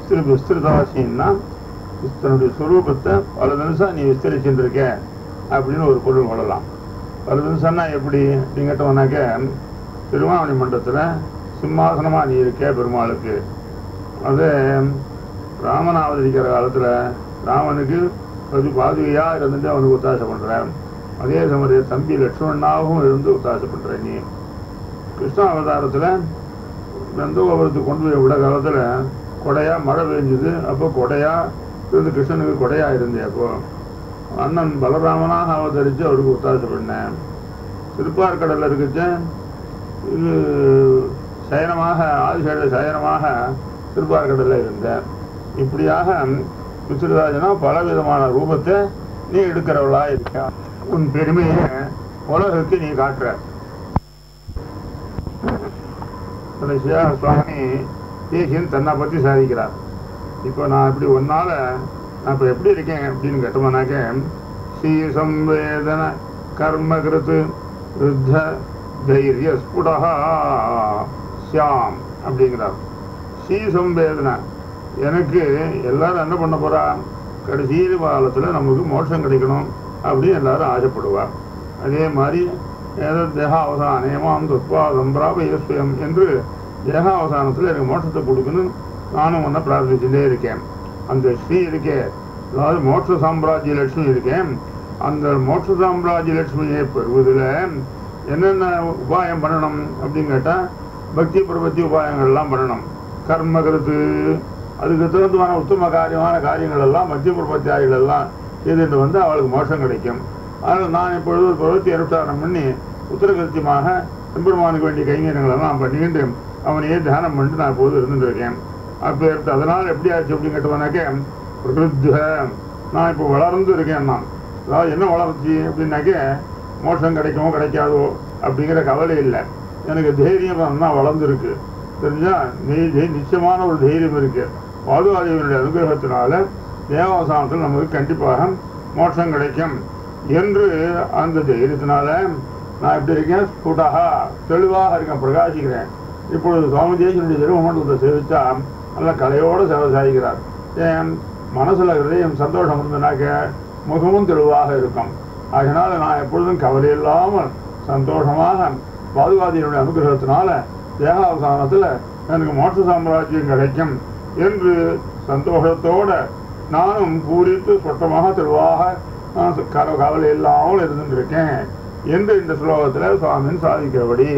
விஸ்திரு விஸ்திருதாசின்னா தன்னுடைய சுரூபத்தை பல நிமிஷம் நீ விஸ்தரிச்சுட்டு அப்படின்னு ஒரு பொருள் கொள்ளலாம் பல நிமிஷம்னா எப்படி அப்படின்னு கேட்டோம்னாக்க திருவாவணி மண்டலத்தில் சிம்மாசனமா நீ இருக்க பெருமாளுக்கு அது ராமன் அவதரிக்கிற காலத்தில் ராமனுக்கு அது பாதுகையா இருந்துட்டு அவனுக்கு ஒத்தாசை பண்றேன் அதே சமயம் தம்பி லட்சுமணனாகவும் இருந்து ஒத்தாசை பண்ற நீ கிருஷ்ண அவதாரத்தில் நந்தகோபுரத்துக்கு கொண்டு போய் விட காலத்தில் கொடையா மழை பெஞ்சது அப்போ கொடையா இருந்து கிருஷ்ணனுக்கு கொடையா இருந்தே அப்போ அண்ணன் பலராமனாக அவதரித்து அவருக்கு ஒத்தாசை பண்ணேன் திருப்பார்கடலில் இருக்குச்ச இது சயனமாக ஆதிசேட சயனமாக திருப்பார்கடலில் இருந்தேன் இப்படியாக விசிறுராஜனா பல விதமான ரூபத்தை நீ எடுக்கிறவளா இருக்க உன் பெருமையை உலகுக்கு நீ காட்டுற கடைசியா சுவாமி தேசியன் தன்னை பற்றி சாதிக்கிறார் இப்போ நான் இப்படி ஒன்னால நான் இப்போ எப்படி இருக்கேன் அப்படின்னு கேட்டோம்னாக்க ஸ்ரீ சம்வேதன கர்மகிருத்து ருத்த தைரிய ஸ்புடா சியாம் அப்படிங்கிறார் ஸ்ரீ சம்வேதனை எனக்கு எல்லாரும் என்ன பண்ண போறா கடைசி காலத்தில் நமக்கு மோட்சம் கிடைக்கணும் அப்படின்னு எல்லாரும் ஆசைப்படுவா அதே மாதிரி ஏதோ தேகாவசானேமாம் துத்வாதம் பிராபயஸ்வயம் என்று தேகாவசானத்தில் எனக்கு மோட்சத்தை கொடுக்கணும் நானும் ஒன்றை பிரார்த்திச்சுட்டே இருக்கேன் அந்த ஸ்ரீ இருக்கே அதாவது மோட்ச சாம்ராஜ்ய லட்சுமி இருக்கேன் அந்த மோட்ச சாம்ராஜ்ய லட்சுமியை பெறுவதில் என்னென்ன உபாயம் பண்ணணும் அப்படின்னு கேட்டால் பக்தி பிரபத்தி உபாயங்கள்லாம் பண்ணணும் கர்ம கருத்து அதுக்கு தகுந்தமான உத்தம காரியமான காரியங்கள் எல்லாம் மத்திய பிரபத்தியாரிகள் எல்லாம் செய்துட்டு வந்து அவளுக்கு மோட்சம் கிடைக்கும் அதனால் நான் இப்பொழுது ஒரு பிரவத்தி அனுஷ்டானம் பண்ணி உத்தரகத்தியமாக எம்பெருமானுக்கு வேண்டிய கைங்கரியங்கள் எல்லாம் பண்ணிக்கிட்டு அவனையே தியானம் பண்ணிட்டு நான் இப்போது இருந்துட்டு இருக்கேன் அப்போ அதனால் எப்படி ஆச்சு அப்படின்னு கேட்டவனாக்க பிரகிருத்த நான் இப்போ வளர்ந்து இருக்கேன் நான் அதாவது என்ன வளர்ச்சி அப்படின்னாக்க மோட்சம் கிடைக்குமோ கிடைக்காதோ அப்படிங்கிற கவலை இல்லை எனக்கு தைரியம் தான் வளர்ந்துருக்கு தெரிஞ்சா நெய் நெய் நிச்சயமான ஒரு தைரியம் இருக்கு பாதுகாதிகளுடைய அனுகிரகத்தினால தேவாசானத்தில் நமக்கு கண்டிப்பாக மோட்சம் கிடைக்கும் என்று அந்த தைரியத்தினால நான் எப்படி இருக்கேன் ஸ்புடாக தெளிவாக இருக்கேன் பிரகாசிக்கிறேன் இப்பொழுது சுவாமி தேசியனுடைய திருமண்டலத்தை சேவிச்சா நல்ல கலையோடு சேவை சாதிக்கிறார் ஏன் மனசுல ஹிருதயம் சந்தோஷம் இருந்தனாக்க முகமும் தெளிவாக இருக்கும் அதனால நான் எப்பொழுதும் கவலை இல்லாமல் சந்தோஷமாக பாதுகாதியினுடைய அனுகிரகத்தினால தேகாவசானத்துல எனக்கு மோட்ச சாம்ராஜ்யம் கிடைக்கும் என்று சந்தோஷத்தோட நானும் பூரித்து சொட்டமாக தெளிவாக நான் கவ கவலை இல்லாமல் இருந்துருக்கேன் என்று இந்த ஸ்லோகத்துல சுவாமின் சாதிக்கிறபடி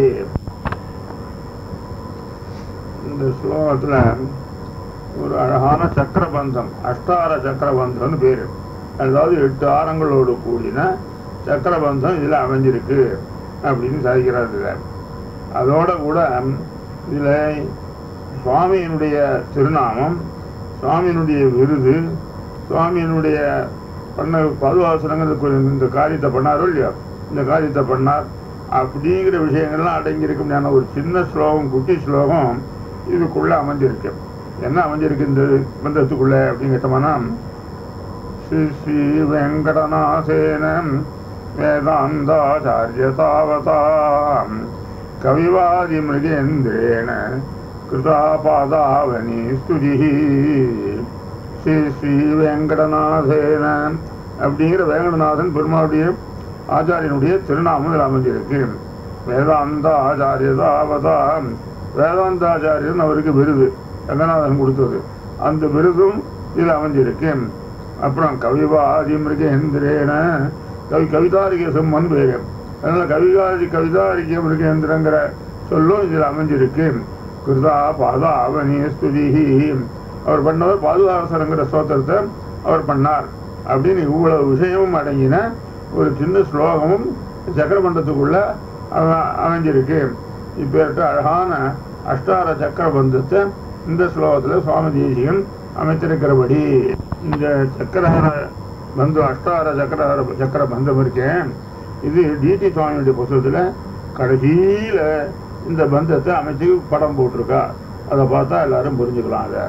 இந்த ஸ்லோகத்துல ஒரு அழகான சக்கரபந்தம் அஷ்டார சக்கரபந்தம்னு பேரு அதாவது எட்டு ஆரங்களோடு கூடின சக்கரபந்தம் இதுல அமைஞ்சிருக்கு அப்படின்னு சாதிக்கிறார் இதுல அதோட கூட இதுல சுவாமியினுடைய திருநாமம் சுவாமியினுடைய விருது சுவாமியினுடைய பண்ண பதுவாசனங்கள் இந்த காரியத்தை பண்ணாரோ இல்லையா இந்த காரியத்தை பண்ணார் அப்படிங்கிற விஷயங்கள்லாம் அடங்கியிருக்கும் ஞான ஒரு சின்ன ஸ்லோகம் குட்டி ஸ்லோகம் இதுக்குள்ள அமைஞ்சிருக்கு என்ன அமைஞ்சிருக்கு இந்த பந்தத்துக்குள்ள அப்படின்னு கேட்டோம்னா ஸ்ரீ ஸ்ரீ வெங்கடநாசேன வேதாந்தாச்சாரிய தாவதாம் கவிவாதி மிருகேந்திரேன கிருதாபாதாவனி ஸ்துதி ஸ்ரீ ஸ்ரீ வெங்கடநாதேன அப்படிங்கிற வேங்கடநாதன் பெருமாளுடைய ஆச்சாரியனுடைய திருநாமம் இதில் அமைஞ்சிருக்கு வேதாந்த ஆச்சாரியதாவதா வேதாந்தாச்சாரியன் அவருக்கு விருது ரங்கநாதன் கொடுத்தது அந்த விருதும் இதில் அமைஞ்சிருக்கு அப்புறம் கவிவாதி மிருகேந்திரேன கவி கவிதாரிகசம்மன் பேரு அதனால கவிகாரி கவிதாரிக மிருகேந்திரங்கிற சொல்லும் இதில் அமைஞ்சிருக்கு கிருதா பாதா அவனி ஸ்துதி அவர் பண்ணவர் பாதுகாசரங்கிற ஸ்தோத்திரத்தை அவர் பண்ணார் அப்படின்னு இவ்வளவு விஷயமும் அடங்கின ஒரு சின்ன ஸ்லோகமும் சக்கரபந்தத்துக்குள்ள அவ- அமைஞ்சிருக்கு இப்பேற்ற அழகான அஷ்டார சக்கரபந்தத்தை இந்த ஸ்லோகத்தில் சுவாமி தேசிகன் அமைத்திருக்கிறபடி இந்த சக்கரஹர பந்தம் அஷ்டார சக்கரஹர சக்கர பந்தம் இருக்கேன் இது டிடி சுவாமியுடைய புத்தகத்தில் கடைசியில் இந்த பந்தத்தை அமைச்சு படம் போட்டிருக்கா அதை பார்த்தா எல்லாரும் புரிஞ்சுக்கலாம் அதை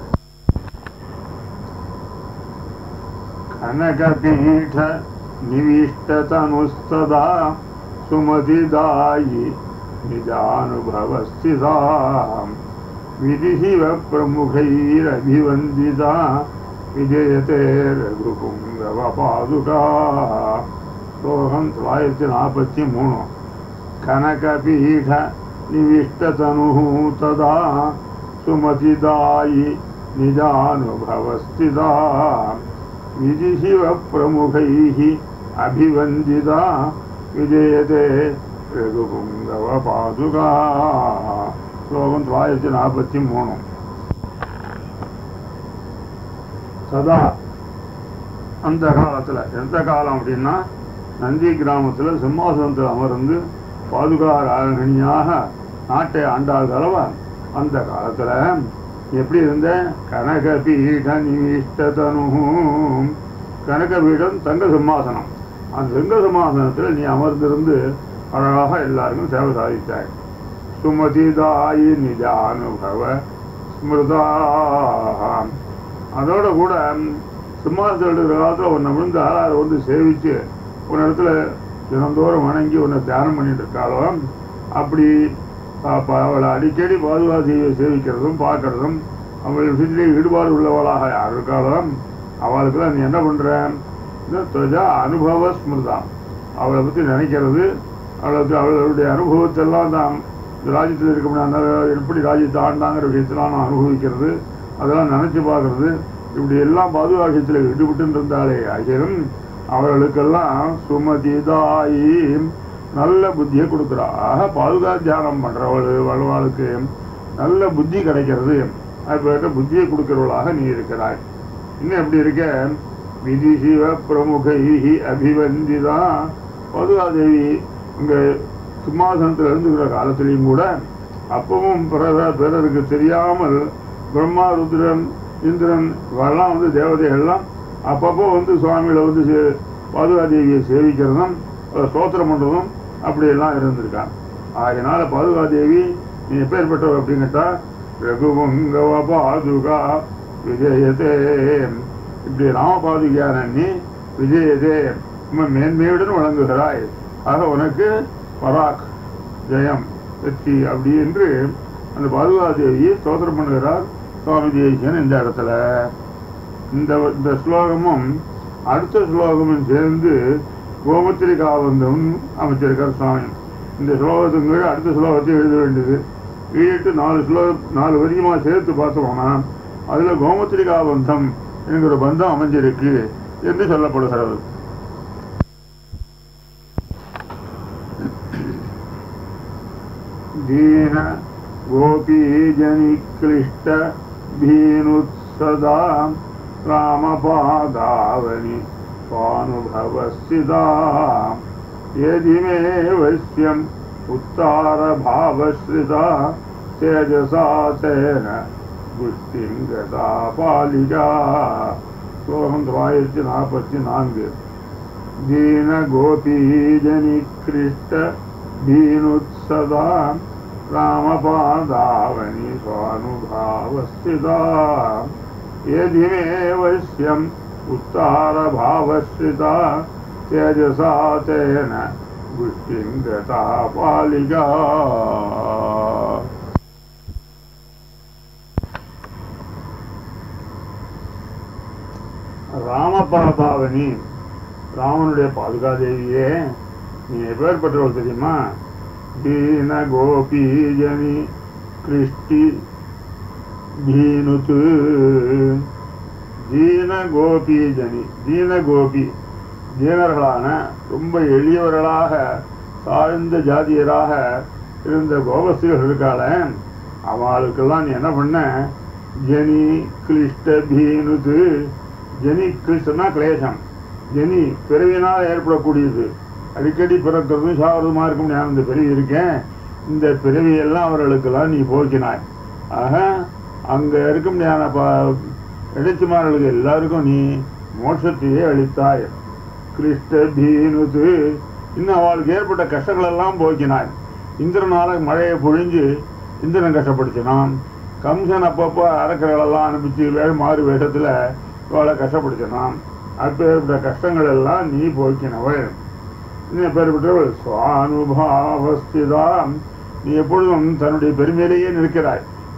கனகபீఠ நிவிஷ்டதனுஸ்ததா சுமதிதாயி நிஜானுபவஸ்திதாம் விதிசிவ பிரமுகைரபிவந்திதா விஜயதே ரகுபுங்கவ பாதுகா ஸ்லோகம் தொள்ளாயிரத்தி நாற்பத்தி மூணு கனகபீட நிவிஷ்டதனு ததா சுமதிதாயி நிஜானுபவஸ்திதா விதிசிவ பிரமுகைः அபிவந்திதா விஜயதே ரகுபுங்கவ பாதுகா ஸ்லோகம் தொள்ளாயிரத்தி நாற்பத்தி மூணு சதா அந்த காலத்துல எந்த காலம் அப்படின்னா நந்தி கிராமத்துல சிம்மாசனத்தில் அமர்ந்து பாதுகா ராகணியாக நாட்டை ஆண்டாள் அளவா அந்த காலத்துல எப்படி இருந்த கனக பீட நிவிஷ்டதனு கனக பீடம் தங்க சிம்மாசனம் அந்த தங்க சிம்மாசனத்துல நீ அமர்ந்திருந்து அழகாக எல்லாருக்கும் சேவை சாதித்தாய் சுமதிதாயி நிஜானுபவ ஸ்மிருதா அதோட கூட சிம்மாசனம் இருக்கிற காலத்தில் உன்னை விழுந்து ஆளாறு வந்து சேவிச்சு ஒரு இடத்துல தினந்தோறும் வணங்கி உன்னை தியானம் பண்ணிட்டு இருக்காளோ அப்படி அப்ப அவளை அடிக்கடி பாதுகாதியை சேவிக்கிறதும் பார்க்கறதும் அவள் விஷயத்திலே ஈடுபாடு உள்ளவளாக யார் இருக்காளோ அவளுக்கெல்லாம் நீ என்ன பண்ற இந்த துவஜா அனுபவ ஸ்மிருதம் அவளை பற்றி நினைக்கிறது அவளுக்கு அவளுடைய அனுபவத்தெல்லாம் தான் இந்த ராஜ்யத்தில் இருக்க முடியாத எப்படி ராஜ்யத்தை ஆண்டாங்கிற விஷயத்தெல்லாம் நான் அனுபவிக்கிறது அதெல்லாம் நினைச்சு பார்க்கறது இப்படி எல்லாம் பாதுகாக்கியத்தில் ஈடுபட்டு இருந்தாலே ஆகியும் அவர்களுக்கெல்லாம் சுமதிதாயி நல்ல புத்தியை கொடுக்குறா ஆக பாதுகா தியானம் பண்றவள் வாழ்வாளுக்கு நல்ல புத்தி கிடைக்கிறது அப்பேற்ற புத்தியை கொடுக்கிறவளாக நீ இருக்கிறாய் இன்னும் எப்படி இருக்க விதி சிவ பிரமுகை அபிவந்திதா பாதுகாதேவி இங்க சிம்மாசனத்தில் இருந்துக்கிற காலத்திலையும் கூட அப்பவும் பிறர பிறருக்கு தெரியாமல் பிரம்மா ருத்ரன் இந்திரன் இவெல்லாம் வந்து தேவதைகள்லாம் அப்பப்போ வந்து சுவாமிகளை வந்து சே- பாதுகாதேவியை சேவிக்கிறதும் அதை ஸ்தோத்திரம் பண்றதும் அப்படியெல்லாம் இருந்திருக்கான் ஆகையினால பாதுகாதேவி நீ எப்பேற்பட்டவ அப்படின்னு கேட்டா ரகுபங்கவ பாதுகா விஜயதே இப்படி ராம பாதுகையான நீ விஜயதே உம்மை மேன்மையுடன் வழங்குகிறாய் ஆக உனக்கு பராக் ஜெயம் வெற்றி அப்படி என்று அந்த பாதுகாதேவியை ஸ்தோத்திரம் பண்ணுகிறார் சுவாமி தேசியன் இந்த இடத்துல இந்த இந்த ஸ்லோகமும் அடுத்த ஸ்லோகமும் சேர்ந்து கோமத்திரி காவந்தம் அமைச்சிருக்கார் சுவாமி இந்த ஸ்லோகத்துக்கு கீழே அடுத்த ஸ்லோகத்தை எழுத வேண்டியது எழுதிட்டு நாலு ஸ்லோகம் நாலு வரியுமா சேர்த்து பார்த்தோம்னா அதுல கோமத்திரி காவந்தம் என்கிற பந்தம் அமைஞ்சிருக்கு என்று சொல்லப்படுகிறது दीन गोपीजनिक्लिष्ट भीनुत्सदा रामपादावनि स्वानुभवस्थिता यदि मे वश्यम् उत्तारभावश्रिता तेजसा तेन पुष्टिं गता पालिका ஸ்லோகம் தொள்ளாயிரத்தி நாற்பத்தி நான்கு दीन गोपीजनिकृष्ट दीनुत्सदा रामपादावनि स्वानुभावस्थिता यदि मे वश्यम् उत्तारभावश्रिता तेजसा तेन पुष्टिं गता पालिका ராமபாதாவனி ராமனுடைய பாதுகாதேவியே நீ எப்பேற்பட்டவள் தெரியுமா தீன கோபீஜனி கிருஷ்டி தீனுத்து தீன கோபீஜனி தீன கோபி தீனர்களான ரொம்ப எளியவர்களாக தாழ்ந்த ஜாதியராக இருந்த கோபஸ்திகள் இருக்காள அவளுக்கெல்லாம் நீ என்ன பண்ண ஜனி கிளிஷ்ட பீனுது ஜனி கிளிஷ்டனா கிளேசம் ஜனி பிறவினால் ஏற்படக்கூடியது அடிக்கடி பிறக்கிறதும் சாவதுமா இருக்கும் நான் இந்த பிறவி இருக்கேன் இந்த பிறவியெல்லாம் அவர்களுக்கெல்லாம் நீ போக்கினாய் ஆக அங்க இருக்கும் ஞான இடைச்சிமார்களுக்கு எல்லாருக்கும் நீ மோட்சத்தையே அளித்தாய் கிறிஸ்ட பீனுது இன்னும் அவளுக்கு ஏற்பட்ட கஷ்டங்கள் எல்லாம் போக்கினாய் இந்திரனால மழையை பொழிஞ்சு இந்திரன் கஷ்டப்படுத்தினான் கம்சன் அப்பப்போ அரக்கர்களெல்லாம் அனுப்பிச்சு வேறு மாறு வேஷத்துல அவளை கஷ்டப்படுத்தினான் அப்பேற்பட்ட கஷ்டங்கள் எல்லாம் நீ போக்கினவள் இன்னும் பேர்பட்டவள் சுவானுபாவஸ்திதா நீ எப்பொழுதும் தன்னுடைய பெருமையிலேயே நிற்கிறாய்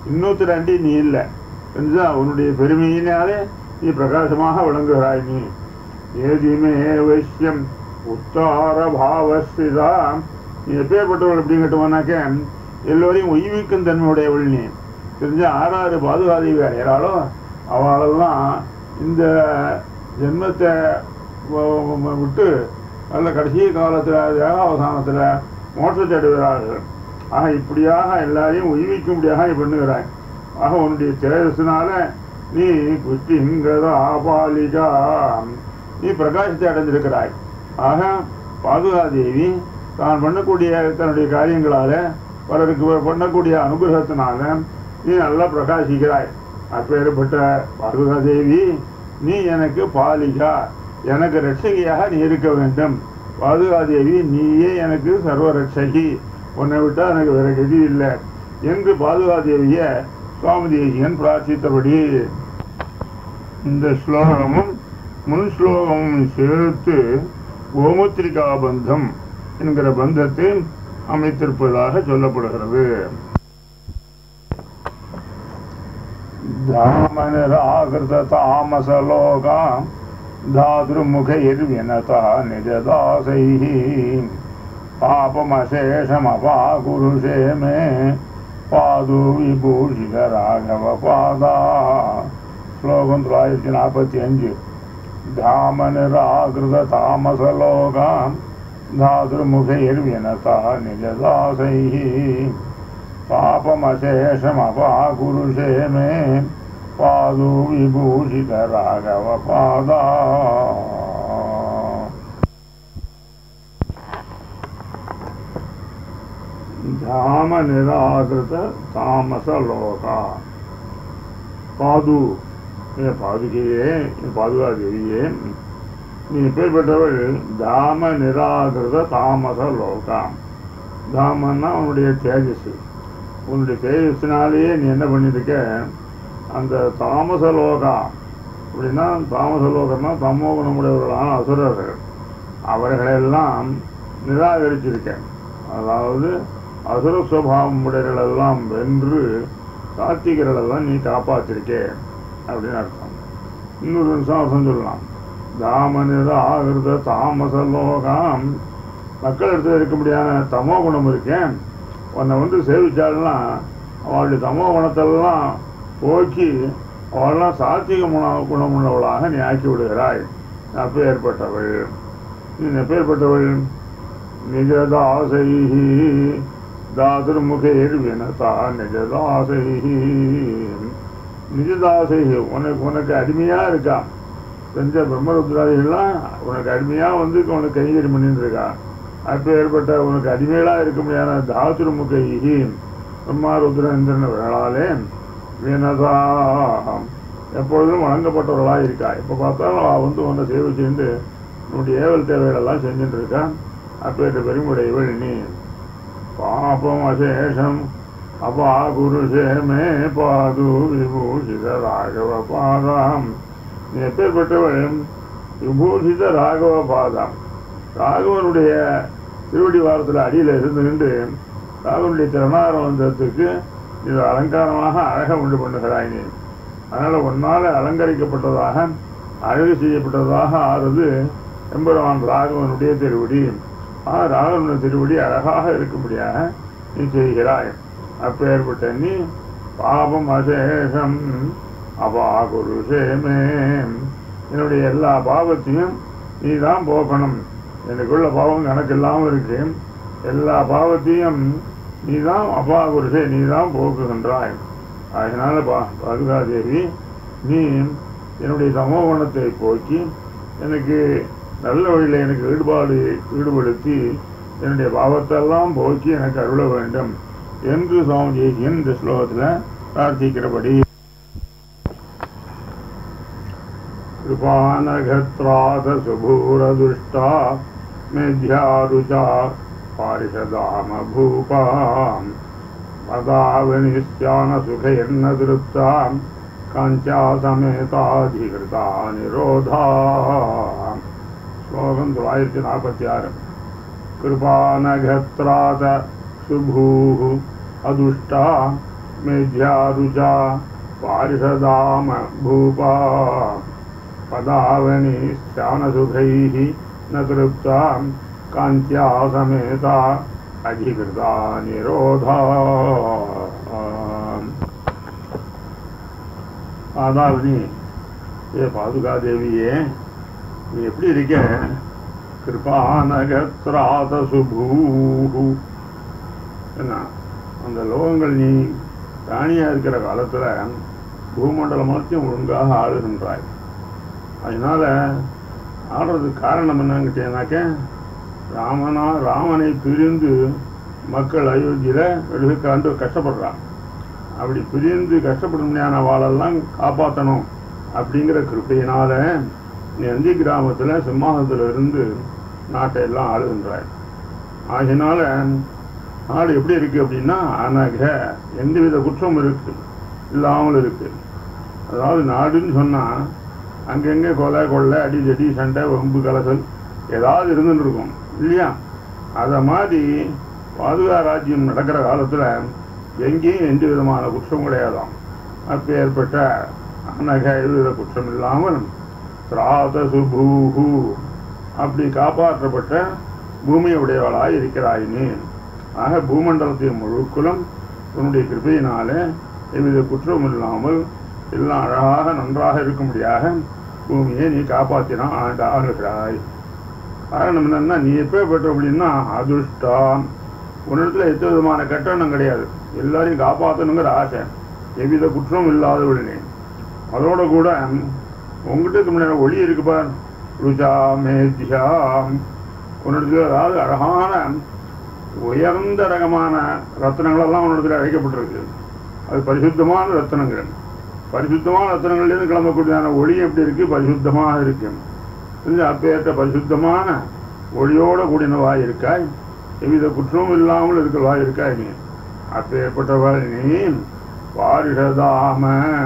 இன்னொருத்தர் அண்டி நீ இல்லை தெரிஞ்சா உன்னுடைய பெருமையினாலே நீ பிரகாசமாக விளங்குகிறாய் நீ ஏதிமே வைஷ்யம் உத்தார பாவஸ்திதா நீ எப்பேற்பட்டவள் அப்படின்னு கேட்டோம்னாக்க எல்லோரையும் உய்விக்கும் தன்மையுடையவள் நீ தெரிஞ்ச ஆறாறு பாதுகாதி வேறையாளோ அவளெல்லாம் இந்த ஜென்மத்தை வ- வ- விட்டு நல்ல கடைசி காலத்தில் தேகாவசானத்தில் மோட்சத்தை அடைகிறார்கள் ஆக இப்படியாக எல்லாரையும் உய்விக்கும்படியாக நீ பண்ணுகிறாய் ஆக உன்னுடைய தேஜஸ்னால நீ குத்திங்கதா பாலிகா நீ பிரகாசத்தை அடைந்திருக்கிறாய் ஆக பாதுகாதேவி தான் பண்ணக்கூடிய தன்னுடைய காரியங்களால பிறருக்கு பண்ணக்கூடிய அனுகிரகத்தினால நீ நல்லா பிரகாசிக்கிறாய் அப்பேற்பட்ட பாதுகாதேவி நீ எனக்கு பாலிகா எனக்கு ரட்சகியாக நீ இருக்க வேண்டும் பாதுகாதேவி நீயே எனக்கு சர்வ ரட்சகி உன்னை விட்டா எனக்கு வேற கதி இல்லை என்று பாதுகாதேவிய சுவாமி தேசிகன் பிரார்த்தித்தபடி இந்த ஸ்லோகமும் முன் ஸ்லோகமும் சேர்த்து கோமுத்திரிகா பந்தம் என்கிற பந்தத்தை அமைத்திருப்பதாக சொல்லப்படுகிறது தாமனிராகிருத தாமசலோகாம் தாதுர்முகைர்வினதா நிஜதாசைः பாபமசேஷமபாகுருஷே மே பாது விபூஷித ராகவ பாதா ஸ்லோகம் தொள்ளாயிரத்தி நாற்பத்தி அஞ்சு धामनिराकृत तामसलोकां धातुर्मुखैर्विनता निजदासैः पापमशेषमपाकुरुषे मे पादु विभूषित राघवपादा धामनिराकृत तामसलोका பாது ஏ பாதுகையே என் பாதுகாதேவியே நீ எப்பேற்பட்டவள் தாம நிராகிருத தாமச லோகாம் தாமன்னா உன்னுடைய தேஜஸ் உன்னுடைய தேஜஸ்னாலேயே நீ என்ன பண்ணிருக்க அந்த தாமச லோகா அப்படின்னா தாமச லோகம்னா தமோ குணமுடையவர்களான அசுரர்கள் அவர்களெல்லாம் நிராகரிச்சிருக்க அதாவது அசுர சுவாவம் உடையவர்களெல்லாம் வென்று சாத்திகர்களெல்லாம் நீ காப்பாத்திருக்கே அப்படின்னு அர்த்தம் இன்னொரு நிமிஷம் அர்த்தம் சொல்லலாம் தாமனித ஆகிருத தாமச லோகாம் மக்கள் இடத்துல இருக்க முடியாத தமோ குணம் இருக்கேன் உன்னை வந்து சேவிச்சாள்னா அவளுடைய தமோ குணத்தெல்லாம் போக்கி அவளெல்லாம் சாத்திக குண குணமுள்ளவளாக நீ ஆக்கி விடுகிறாய் அப்பேற்பட்டவள் நீ எப்பேற்பட்டவள் நிஜதாசைஹி தாதுர்முகேர் வினதா நிஜதாசைஹி நிஜதாசைஹி உனக்கு உனக்கு அடிமையா இருக்கான் செஞ்ச பிரம்மருத்ராதிகள்லாம் உனக்கு அடிமையா வந்து உனக்கு கைகறி பண்ணிட்டு இருக்கா அப்பேற்பட்ட உனக்கு அடிமைகளா இருக்க முடியாத தாதுர்முகி பிரம்மாருத்ர இந்திரன் வேளாலே வினதா எப்பொழுதும் வழங்கப்பட்டவர்களாக இருக்கா எப்போ பார்த்தாலும் அவள் வந்து உன்னை சேவை செய்து உன்னுடைய ஏவல் தேவைகளெல்லாம் செஞ்சுட்டு இருக்கா அப்பேற்ற பெருமுடையவள் நீ பாபம் அசேஷம் அப்பா குருஷே மே பாது விபூஷித ராகவ பாதாம் நீ எப்பேற்பட்டவள் விபூஷித ராகவ பாதாம் ராகவனுடைய திருவடி வாரத்தில் அடியில் இருந்து நின்று ராகவனுடைய திருநாரவந்தத்துக்கு இது அலங்காரமாக அழக உண்டு பண்ணுகிறாய் நீ அதனால உன்னால அலங்கரிக்கப்பட்டதாக அழகு செய்யப்பட்டதாக ஆறுது எம்பெருமான் ராகவனுடைய திருவடி ஆ ராகவனுடைய திருவடி அழகாக இருக்கும்படியாக நீ செய்கிறாய் அப்பேற்பட்ட நீ பாபம் அசேஷம் அபாகுருஷேமே என்னுடைய எல்லா பாவத்தையும் நீ தான் போக்கணும் எனக்குள்ள பாவம் கணக்கு இல்லாமல் இருக்கு எல்லா பாவத்தையும் நீ தான் அபாகுருஷே நீ தான் போக்குகின்றாய் அதனால பா பாதுகாதேவி நீ என்னுடைய சமோகுணத்தை போக்கி எனக்கு நல்ல வழியில் எனக்கு ஈடுபாடு ஈடுபடுத்தி என்னுடைய பாவத்தெல்லாம் போக்கி எனக்கு அருள வேண்டும் என்று சுவாமி தேசியன் இந்த ஸ்லோகத்தில் பிரார்த்திக்கிறபடி कृपानघत्राथ सुभूरदुष्टा मेध्यारुचा पारिषदाम भूपाम् पदावनिस्यानसुखैर्न दृप्ताम् काञ्चा समेताधिकृता निरोधा श्लोकम् தொள்ளாயிரத்தி நாற்பத்தி ஆறு கிருபானகத்ராத சுபூः அதுஷ்டா मेध्यारुचा पारिषदाम भूपा पदावनिश्चानसुखैः न तृप्ता कान्त्या समेता अधिकृता निरोधा அதாவது ஏ பாதுகா தேவியே நீ எப்படி இருக்க கிருபாநகத்ராத சுபூஹு என்ன அந்த லோகங்கள் நீ ராணியா இருக்கிற காலத்துல பூமண்டலம் மட்டும் ஒழுங்காக ஆளுகின்றாய் அதனால ஆடுறதுக்கு காரணம் என்னன்னு ராமனா ராமனை பிரிந்து மக்கள் அயோத்தியில வெளுக்காண்டு கஷ்டப்படுறான் அப்படி பிரிந்து கஷ்டப்படுமையான வாழெல்லாம் காப்பாற்றணும் அப்படிங்கிற கிருப்பையினால நீ அந்தி கிராமத்துல சிம்மாசனத்துல இருந்து நாட்டை எல்லாம் ஆளுகின்றாய் ஆகினால நாடு எப்படி இருக்கு அப்படின்னா அனக எந்தவித குற்றம் இருக்கு இல்லாமல் இருக்கு அதாவது நாடுன்னு சொன்னா அங்கங்க கொலை கொள்ளை அடி ஜடி சண்டை வம்பு கலசல் ஏதாவது இருந்துட்டு இருக்கும் இல்லையா அத மாதிரி பாதுகா ராஜ்யம் நடக்கிற காலத்துல எங்கேயும் எந்த விதமான குற்றம் கிடையாதாம் அப்பேற்பட்ட அனக எவ்வித குற்றம் இல்லாமல் திராத சுபூஹு அப்படி காப்பாற்றப்பட்ட பூமி உடையவளாய் இருக்கிறாய் நீ ஆக பூமண்டலத்தின் முழுக்குலம் உன்னுடைய கிருபையினாலே எவ்வித குற்றம் இல்லாமல் எல்லாம் அழகாக நன்றாக இருக்கும்படியாக பூமியை நீ காப்பாற்றினா ஆண்டு ஆளுகிறாய் காரணம் என்னன்னா நீ எப்போ பெற்ற அப்படின்னா அதிர்ஷ்டம் உன்னிடத்துல எந்த விதமான கட்டணம் கிடையாது எல்லாரையும் காப்பாற்றணுங்கிற ஆசை எவ்வித குற்றம் இல்லாதவள் நீ அதோட கூட உங்ககிட்ட முன்னாடி ஒளி இருக்கு பார் ருஜா மேத்யா உன்னிடத்துல அதாவது அழகான உயர்ந்த ரகமான ரத்னங்கள் எல்லாம் உன்னிடத்துல அழைக்கப்பட்டிருக்கு அது பரிசுத்தமான ரத்னங்கள் பரிசுத்தமான ரத்னங்கள்லேருந்து கிளம்பக்கூடியதான ஒளி எப்படி இருக்கு பரிசுத்தமாக இருக்கு இது அப்பேற்ற பரிசுத்தமான ஒளியோட கூடினவாய் இருக்காய் எவ்வித குற்றமும் இல்லாமல் இருக்கிறவாய் இருக்காய் நீ அப்பேற்பட்டவள் நீ பாரிஷதாம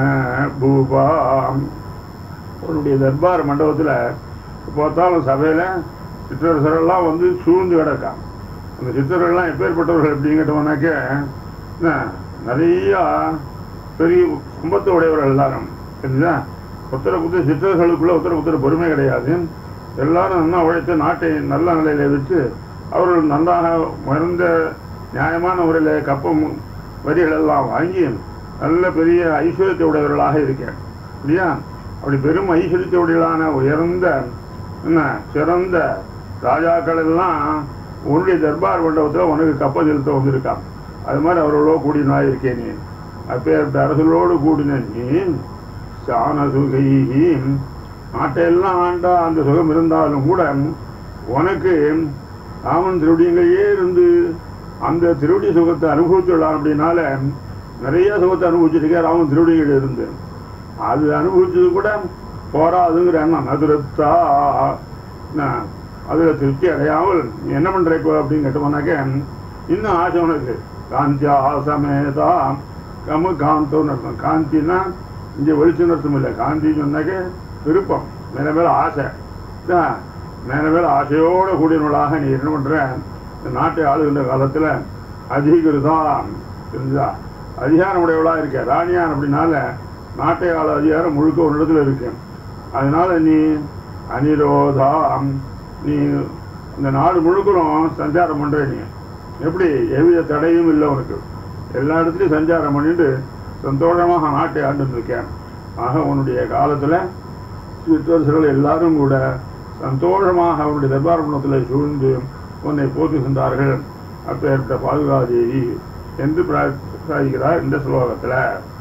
பூபாம் உன்னுடைய தர்பார் மண்டபத்தில் பார்த்தாலும் சபையில் சிற்றரசரெல்லாம் வந்து சூழ்ந்து கிடக்கான் அந்த சித்தர்கள்லாம் எப்பேற்பட்டவர்கள் எப்படின்னு கேட்டோம்னாக்க என்ன, நிறையா பெரிய சம்பத்து உடையவர்கள் எல்லாரும் தெரிஞ்சா உத்தர புத்திர சித்தர்களுக்குள்ள உத்தர புத்திர பொறுமை கிடையாது எல்லாரும் நல்லா உழைத்து நாட்டை நல்ல நிலையில வச்சு அவர்கள் நன்றாக உயர்ந்த நியாயமான முறையில் கப்பம் வரிகள் எல்லாம் வாங்கி நல்ல பெரிய ஐஸ்வர்யத்தை உடையவர்களாக இருக்கேன் இல்லையா அப்படி பெரும் ஐஸ்வர்யத்தை உடையலான உயர்ந்த என்ன சிறந்த ராஜாக்கள் எல்லாம் உன்னுடைய தர்பார் மண்டபத்தில் உனக்கு கப்பல் செலுத்த வந்திருக்கான் அது மாதிரி அவர்களோட கூடினாய் இருக்கேன் நீ அப்பேற்பட்ட அரசர்களோடு கூடின நீ சான சுகைஹி நாட்டையெல்லாம் ஆண்டா அந்த சுகம் இருந்தாலும் கூட உனக்கு ராமன் திருவடியங்களையே இருந்து அந்த திருவடி சுகத்தை அனுபவிச்சுள்ளான் அப்படின்னால நிறைய சுகத்தை அனுபவிச்சிருக்கேன் ராமன் திருவடிகள் இருந்து அது அனுபவிச்சது கூட போராதுங்கிற எண்ணம் அதிருப்தா என்ன, அதுல திருப்தி அடையாமல் நீ என்ன பண்ற இப்போ அப்படின்னு கேட்டோம்னாக்க இன்னும் ஆசை உனக்கு காந்தியா சமேதா கமு காந்தோன்னு அர்த்தம் காந்தின்னா இங்கே வெளிச்சம் அர்த்தம் இல்லை காந்தின்னு சொன்னாக்க விருப்பம் மேல மேல ஆசை என்ன, மேல மேல ஆசையோட கூடியவர்களாக நீ என்ன பண்ற இந்த நாட்டை ஆளுகின்ற காலத்துல அதிகிருதான் தெரிஞ்சா அதிகாரம் உடையவளா இருக்க ராணியான் அப்படின்னால நாட்டை ஆள அதிகாரம் முழுக்க ஒரு இடத்துல இருக்கு அதனால நீ அனிரோதாம் நீ இந்த நாடு முழுக்கணும் சஞ்சாரம் பண்ற நீ எப்படி எவ்வித தடையும் இல்லை உனக்கு எல்லா இடத்துலையும் சஞ்சாரம் பண்ணிட்டு சந்தோஷமாக நாட்டை ஆண்டு இருக்கேன் ஆக உன்னுடைய காலத்துல சிற்றரசர்கள் எல்லாரும் கூட சந்தோஷமாக அவருடைய தர்பார் மண்டலத்தில் சூழ்ந்து உன்னை போற்றுகின்றார்கள் அப்பேற்பட்ட பாதுகாதேவி என்று பிரார்த்திக்கிறார் இந்த ஸ்லோகத்துல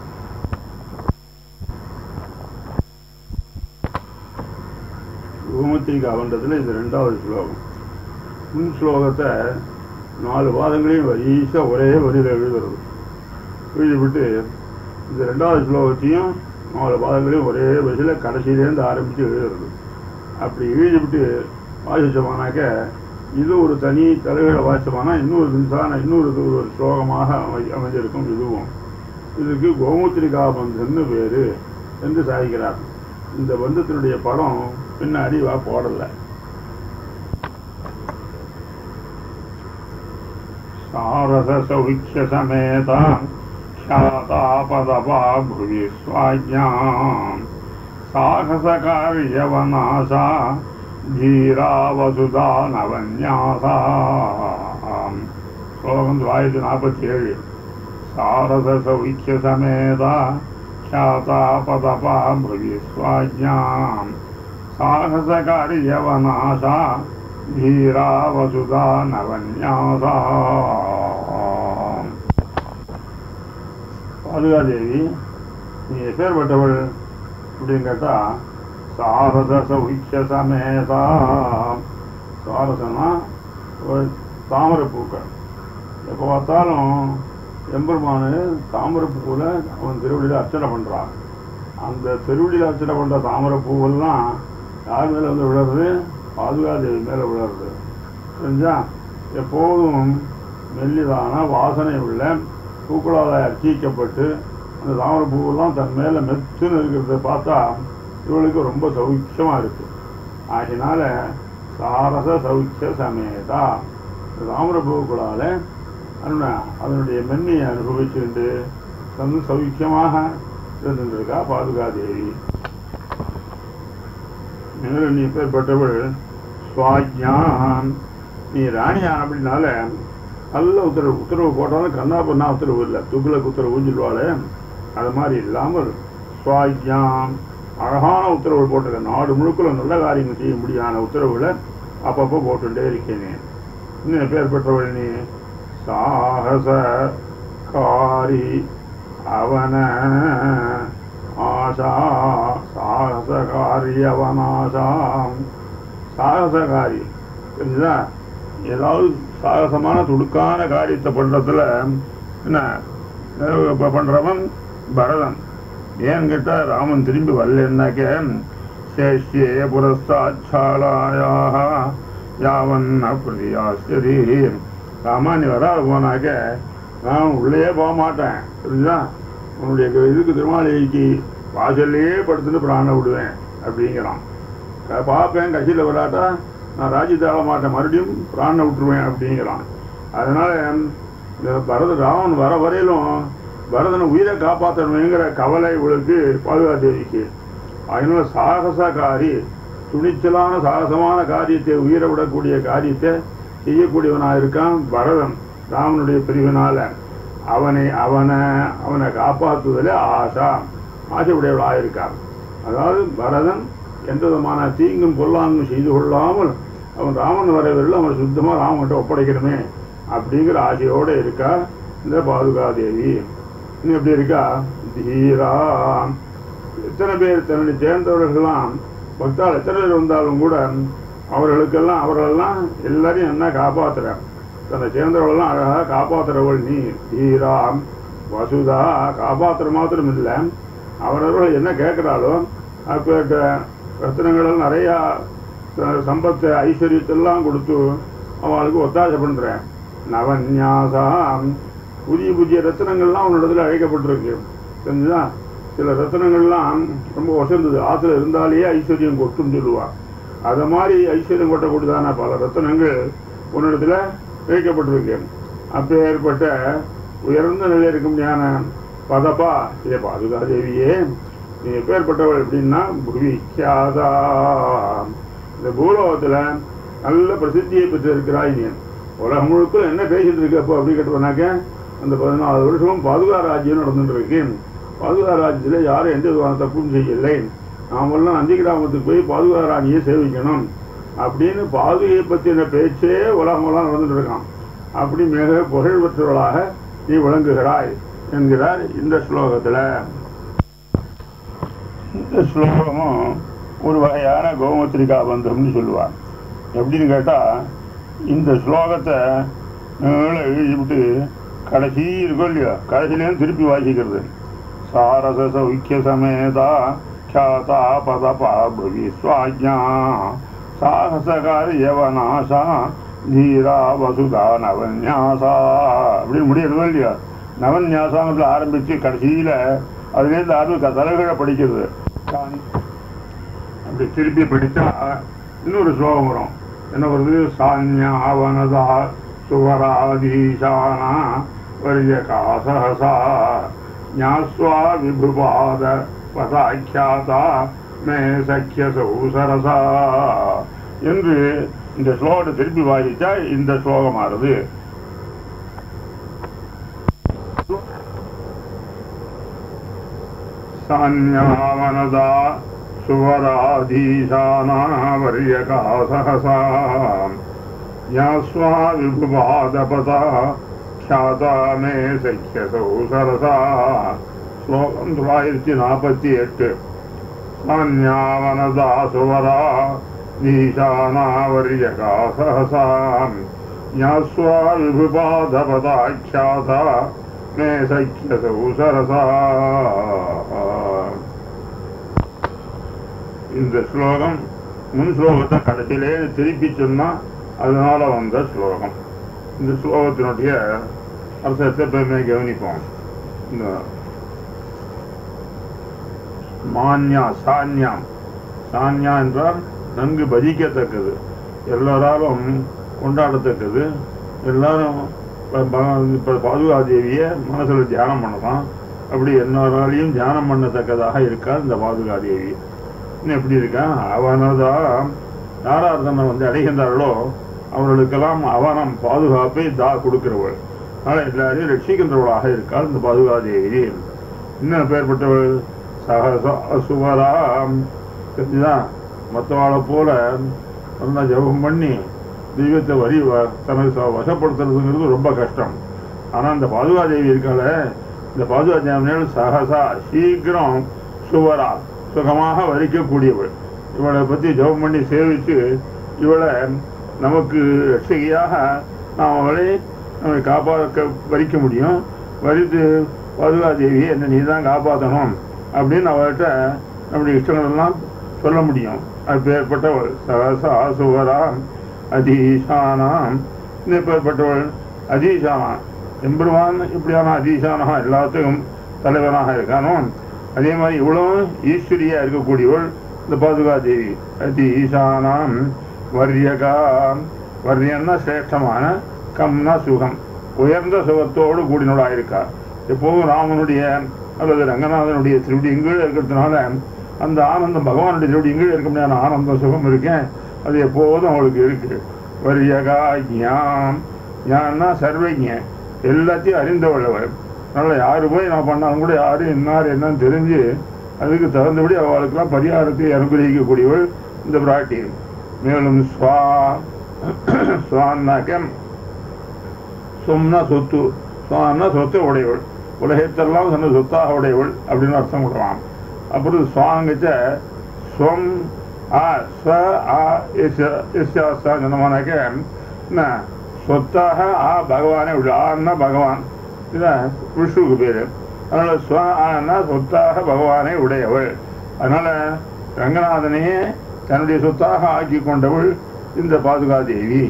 பூமத்திரிகா அவன்றதுல இது ரெண்டாவது ஸ்லோகம் முன் ஸ்லோகத்தை நாலு பாதங்களையும் வரிசா ஒரே வரியில் எழுதுறது எழுதிவிட்டு இந்த ரெண்டாவது ஸ்லோகத்தையும் நாலு பாதங்களையும் ஒரே வரிசையில் கடைசியிலேருந்து ஆரம்பித்து எழுதுறது அப்படி எழுதிவிட்டு வாசிச்சோம்னாக்க இது ஒரு தனி தலைவரை வாசிச்சோம்னா இன்னொரு நிமிஷம் இன்னொரு இது ஒரு ஸ்லோகமாக அமை அமைஞ்சிருக்கும் இதுவும் இதுக்கு கோமுத்திரிகா பந்தன்னு பேரு என்று சாதிக்கிறார் இந்த பந்தத்தினுடைய படம் பின்னாடி வா போடல சாரத சௌக்கிய சமேதா ख्यातापदपा भुवि स्वाज्ञाम् साहसकार्यवनाशा धीरा वसुधा नवन्यासा श्लोकं द्वायति नाற்பத்தி ஏழு सारससौख्यसमेता ख्यातापदपा भुवि स्वाज्ञाम् साहसकार्यवनाशा धीरा वसुधा नवन्यासा பாதுகாதேவி நீ எப்பேற்பட்டவள் அப்படின்னு கேட்டா சாரத சௌக்கிய சமேதா சாரசனா ஒரு தாமரை பூக்கள் எப்போ பார்த்தாலும் எம்பெருமானு தாமரை பூவில் அவன் திருவடியில் அர்ச்சனை பண்ணுறான் அந்த திருவடியில் அர்ச்சனை பண்ணுற தாமரை பூவெல்லாம் யார் மேலே வந்து விழுறது பாதுகாதேவி மேலே விழுறது புரிஞ்சா எப்போதும் மெல்லிதான வாசனை உள்ள பூக்களால் அர்ச்சிக்கப்பட்டு அந்த தாமரை பூவெல்லாம் தன் மேலே மெத்துன்னு இருக்கிறத பார்த்தா இவளுக்கு ரொம்ப சௌக்கியமாக இருக்கு ஆகினால சாரச சௌக்கிய சமேதா இந்த தாமரை பூக்களால் அதனுடைய அதனுடைய மென்மையை அனுபவிச்சுண்டு தன் சௌக்கியமாக இருந்துருக்கா பாதுகாதேவி மேலும் நீ பேர்பட்டவள் சுவாஜ்யான் நீ ராணியா அப்படின்னால நல்ல உத்தரவு உத்தரவு போட்டாலும் கண்ணா பண்ணா உத்தரவு இல்லை துக்குலக்கு உத்தரவுன்னு சொல்லுவாளே அது மாதிரி இல்லாமல் சுவாஜ்யாம் அழகான உத்தரவு போட்டிருக்க நாடு முழுக்கல நல்ல காரியங்கள் செய்ய முடியாத உத்தரவுகளை அப்பப்போ போட்டுட்டே இருக்கேனே இன்னும் பேர் பெற்றவள் நீ சாகச காரி அவன ஆசா சாகசகாரி அவனாசாம் சாகசகாரி தெரிஞ்சுதா ஏதாவது சாகசமான துடுக்கான காரியத்தை பண்றதுல என்ன இப்போ பண்றவன் பரதன் ஏன்னு கேட்டா ராமன் திரும்பி வரலன்னாக்க சேஷ்யே புரஸ்தாச்சாலாயாக யாவன் அப்பிரதியாஸ்தரி ராமா நீ வராத போனாக்க நான் உள்ளே போக மாட்டேன் புரியுதா உன்னுடைய இதுக்கு திருமாளிகைக்கு வாசல்லையே படுத்துட்டு பிராண விடுவேன் அப்படிங்கிறான் க- பார்ப்பேன் கட்சியில் விளையாட்டா நான் ராஜ்யத்தை ஆள மாட்டேன் மறுபடியும் பிராண விட்டுருவேன் அப்படிங்கிறான் அதனால இந்த பரத ராவன் வர வரையிலும் பரதனை உயிரை காப்பாற்றணுங்கிற கவலை இவளுக்கு பாதுகாதேவிக்கு அதனால சாகசகாரி துணிச்சலான சாகசமான காரியத்தை உயிரை விடக்கூடிய காரியத்தை செய்யக்கூடியவனாக இருக்கான் பரதன் ராமனுடைய பிரிவினால அவனை அவனை அவனை காப்பாற்றுவதில் ஆசா ஆசை உடையவளாக இருக்கான் அதாவது பரதன் எந்த விதமான தீங்கும் பொல்லாங்கும் செய்து கொள்ளாமல் அவன் ராமன் வரவில்லை அவன் சுத்தமாக ராமன்கிட்ட ஒப்படைக்கணுமே அப்படிங்கிற ஆசையோடு இருக்கா இந்த பாதுகாதேவி இன்னும் எப்படி இருக்கா தீரா எத்தனை பேர் தன்னுடைய சேர்ந்தவர்கள்லாம் பக்தால் எத்தனை பேர் வந்தாலும் கூட அவர்களுக்கெல்லாம் அவர்களெல்லாம் எல்லாரையும் என்ன காப்பாத்துறார் தன்னை சேர்ந்தவர்களெல்லாம் அழகாக காப்பாத்துறவள் நீ தீரா வசுதா காப்பாத்துற மாத்திரம் இல்லை அவரவர்கள் என்ன கேட்கிறாளோ அப்பேற்ற ரத்னங்கள் நிறையா அஹ், சம்பத்து ஐஸ்வர்யத்தெல்லாம் கொடுத்து அவளுக்கு ஒத்தாசை பண்றேன் நவன்யாசம் புதிய புதிய ரத்னங்கள்லாம் அவனிடத்துல அழைக்கப்பட்டிருக்கு தெரிஞ்சுதா சில ரத்னங்கள்லாம் ரொம்ப வசந்தது ஆற்றுல இருந்தாலே ஐஸ்வர்யம் கொட்டும் சொல்லுவா அது மாதிரி ஐஸ்வர்யம் கொட்டக்கூடியதான பல ரத்னங்கள் உன்னிடத்துல வைக்கப்பட்டிருக்கு அப்பேற்பட்ட உயர்ந்த நிலையில் இருக்க முடியாத பதப்பா இதே பாதுகாதேவியே நீ எப்பேற்பட்டவள் எப்படின்னா புவிக்காதா இந்த பூலோகத்துல நல்ல பிரசித்தியை பெற்றிருக்கிறாய் நீ உலகம் முழுக்க என்ன பேசிட்டு இருக்கு அப்போ அப்படி கேட்டோம்னாக்க அந்த பதினாலு வருஷமும் பாதுகா ராஜ்யம் நடந்துட்டு இருக்கு பாதுகா ராஜ்யத்தில் யாரும் எந்த விதமான தப்பும் செய்யலை நாமெல்லாம் நந்தி கிராமத்துக்கு போய் பாதுகா ராணியை சேவிக்கணும் அப்படின்னு பாதுகையை பற்றின பேச்சே உலகமெல்லாம் நடந்துட்டு இருக்கான் அப்படி மிக புகழ் பெற்றவர்களாக நீ விளங்குகிறாய் என்கிறார் இந்த ஸ்லோகத்துல இந்த ஸ்லோகமும் ஒரு வகையான கோமத்திரிகா பந்தம்னு சொல்லுவார் எப்படின்னு கேட்டா இந்த ஸ்லோகத்தை மேலே எழுதிவிட்டு கடைசி இருக்கும் இல்லையா கடைசியிலேருந்து திருப்பி வாசிக்கிறது சாரச சௌக்கிய சமேதா ख्याता பதபா புவி ஸ்வாஜ்ஞா சாகசகாரியவநாசா தீரா வசுதா நவன்யாசா அப்படின்னு முடியறது இல்லையா நவன்யாசாங்கத்தில் ஆரம்பிச்சு கடைசியில அதுலேருந்து ஆரம்பி தலைகீழ படிக்கிறது அப்படி திருப்பி படிச்சா இன்னொரு ஸ்லோகம் வரும் என்ன வருது சான்யாவனதா சுவராதீசானா वर्यका सहसा ज्ञास्वा विभुपाद பதாக்கியாதா மே சக்கியசௌ சரசா என்று இந்த ஸ்லோகத்தை திருப்பி வாசித்தா இந்த ஸ்லோகமானது சான்யாவனதா சுவராதீசானாவர்யகா சகசா யாஸ்வா விபுபாதபதா ख्याता मे सख्यसौ सरसा ஸ்லோகம் தொள்ளாயிரத்தி நாற்பத்தி எட்டு சான்யாவனதா சுவரா ஈசானாவர்யகா சகசாம் யாஸ்வா விபுபாதபதாख्याता மே சக்கியசௌ சரசா இந்த ஸ்லோகம் முன் ஸ்லோகத்தை கடைசியிலே திருப்பி சொன்னா அதனால வந்த ஸ்லோகம் இந்த ஸ்லோகத்தினுடைய அர்த்தத்தை பெருமை கவனிப்போம் இந்த மான்யா சான்யாம் சான்யா என்றால் நன்கு பஜிக்கத்தக்கது எல்லோராலும் கொண்டாடத்தக்கது எல்லாரும் இப்ப பகவான் இப்போ பாதுகாதேவியை மனசில் தியானம் பண்ணலாம் அப்படி எல்லாராலையும் தியானம் பண்ணத்தக்கதாக இருக்கா இந்த பாதுகாதேவி இன்னும் எப்படி இருக்கா அவனதான் யாரார் தன்னை வந்து அடைகின்றார்களோ அவர்களுக்கெல்லாம் அவனம் பாதுகாப்பை தா கொடுக்கிறவள் அதனால் எல்லாரையும் ரட்சிக்கின்றவளாக இருக்காள் இந்த பாதுகாதேவி இன்னும் பேர்பட்டவள் சகசா சுவராம் தெரிஞ்சுதான் மற்றவாளை போல நல்லா ஜபம் பண்ணி தெய்வத்தை வரி வ- தனக்கு ச- வசப்படுத்துறதுங்கிறது ரொம்ப கஷ்டம் ஆனால் இந்த பாதுகாதேவி இருக்கால இந்த பாதுகாதேவினால் சகசா சீக்கிரம் சுவரா சுகமாக வரிக்கக்கூடியவள் இவளை பற்றி ஜெபம் பண்ணி சேவித்து இவளை நமக்கு ரட்சகியாக நாம் அவளை நம்மை காப்பாற்ற வரிக்க முடியும் வரித்து பாதுகாதேவி என்னை நீ தான் காப்பாற்றணும் அப்படின்னு அவர்கிட்ட நம்முடைய இஷ்டங்களெல்லாம் சொல்ல முடியும் அப்பேற்பட்டவள் சகசா சுவராம் அதீசானாம் இப்பேற்பட்டவள் அதீசானா எம்பெருமான் இப்படியான அதீசானா எல்லாத்துக்கும் தலைவனாக இருக்கானோ அதே மாதிரி இவ்வளவும் ஈஸ்வரியா இருக்கக்கூடியவள் இந்த பாதுகாதேவி அதீசானாம் வர்யகா வர்யன்னா சிரேஷ்டமான கம்னா சுகம் உயர்ந்த சுகத்தோடு கூடினவளாக இருக்கா எப்போதும் ராமனுடைய அல்லது ரங்கநாதனுடைய திருவடி இங்கீழ் இருக்கிறதுனால அந்த ஆனந்தம் பகவானுடைய திருவடி இங்கீழ் இருக்க முடியாத ஆனந்தம் சுகம் இருக்கேன் அது எப்போதும் அவளுக்கு இருக்கு வரியகா ஞாம் ஞான்னா சர்வஜ எல்லாத்தையும் அறிந்தவள் அவள் அதனால யாரு போய் நான் பண்ணாலும் கூட யாரு இன்னார் என்னன்னு தெரிஞ்சு அதுக்கு தகுந்தபடி அவளுக்கெல்லாம் பரிகாரத்தை அனுகிரகிக்கக்கூடியவள் இந்த பிராட்டி மேலும் ஸ்வா ஸ்வான்னாக்க சொம்னா சொத்து சுவான்னா சொத்தை உடையவள் உலகத்தெல்லாம் சொன்ன சொத்தாக உடையவள் அப்படின்னு அர்த்தம் கொடுக்கலாம் அப்புறம் சுவாங்கச்ச ஸ்வம் ஆ ஸ்வ ஆ இஸ்யாஸ்தா சொன்னமானாக்க என்ன சொத்தாக ஆ பகவானே விடு ஆன்னா பகவான் இதுதான் விஷ்ணுவுக்கு பேர் அதனால ஸ்வ ஆன்னா சொத்தாக பகவானை உடையவள் அதனால ரங்கநாதனையே தன்னுடைய சொத்தாக ஆக்கி கொண்டவள் இந்த பாதுகாதேவி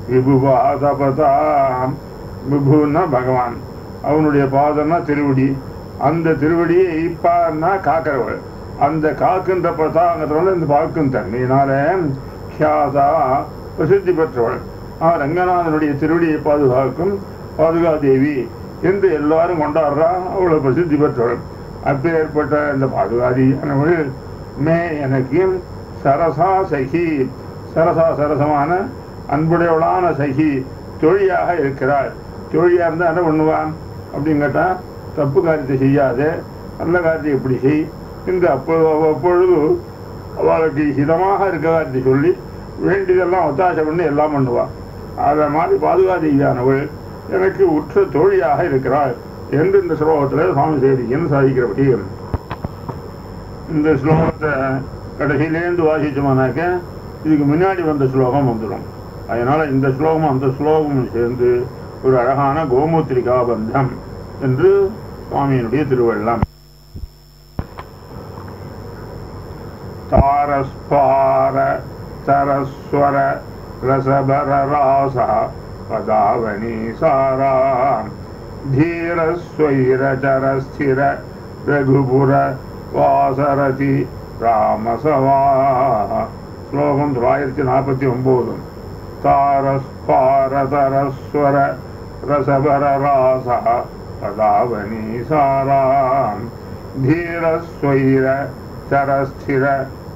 விபுபாதபதாம் விபுன்னா பகவான் அவனுடைய பாதம்னா திருவடி அந்த திருவடியை இப்பான்னா காக்கிறவள் அந்த காக்கின்ற பிரதாங்கிறவள் இந்த பார்க்கும் தன்மையினால கியாதா பிரசித்தி பெற்றவள் ஆ ரங்கநாதனுடைய திருவடியை பாதுகாக்கும் பாதுகாதேவி என்று எல்லாரும் கொண்டாடுறா அவளை பிரசித்தி பெற்றவள் அப்பேற்பட்ட இந்த பாதுகாதியானவள் மே எனக்கு சரசா சகி சரசா சரசமான அன்புடையவளான சகி தொழியாக இருக்கிறாள் தொழியா இருந்தா என்ன பண்ணுவான் அப்படின்னு கேட்டா தப்பு காரியத்தை செய்யாதே நல்ல காரியத்தை எப்படி செய் இந்த அப்பொழுது அப்பொழுது அவளுக்கு ஹிதமாக இருக்க காரியத்தை சொல்லி வேண்டியதெல்லாம் ஒத்தாசை பண்ணி எல்லாம் பண்ணுவாள் அதை மாதிரி பாதுகாதேவியானவள் எனக்கு உற்ற தோழியாக இருக்கிறாள் என்று இந்த ஸ்லோகத்தில் சுவாமி சேதிக்கன்னு சாதிக்கிறபடி இந்த ஸ்லோகத்தை கடைசியிலேருந்து வாசிச்சோம்னாக்க இதுக்கு முன்னாடி வந்த ஸ்லோகம் வந்துடும் அதனால இந்த ஸ்லோகமும் அந்த ஸ்லோகமும் சேர்ந்து ஒரு அழகான கோமூத்திரிகா பந்தம் என்று சுவாமியினுடைய திருவள்ளம் தாரஸ்பார தரஸ்வர ரசபர ராசா பதாவனி சாரா धीरस्वैरचरस्थिर रघुपुर வாசரதி ராமசவா ஸ்லோகம் தொள்ளாயிரத்தி நாற்பத்தி ஒன்பது தாரஸ்பாரதரஸ்வர रसभररासा तदावनीसारान् धीरस्वैर चरस्थिर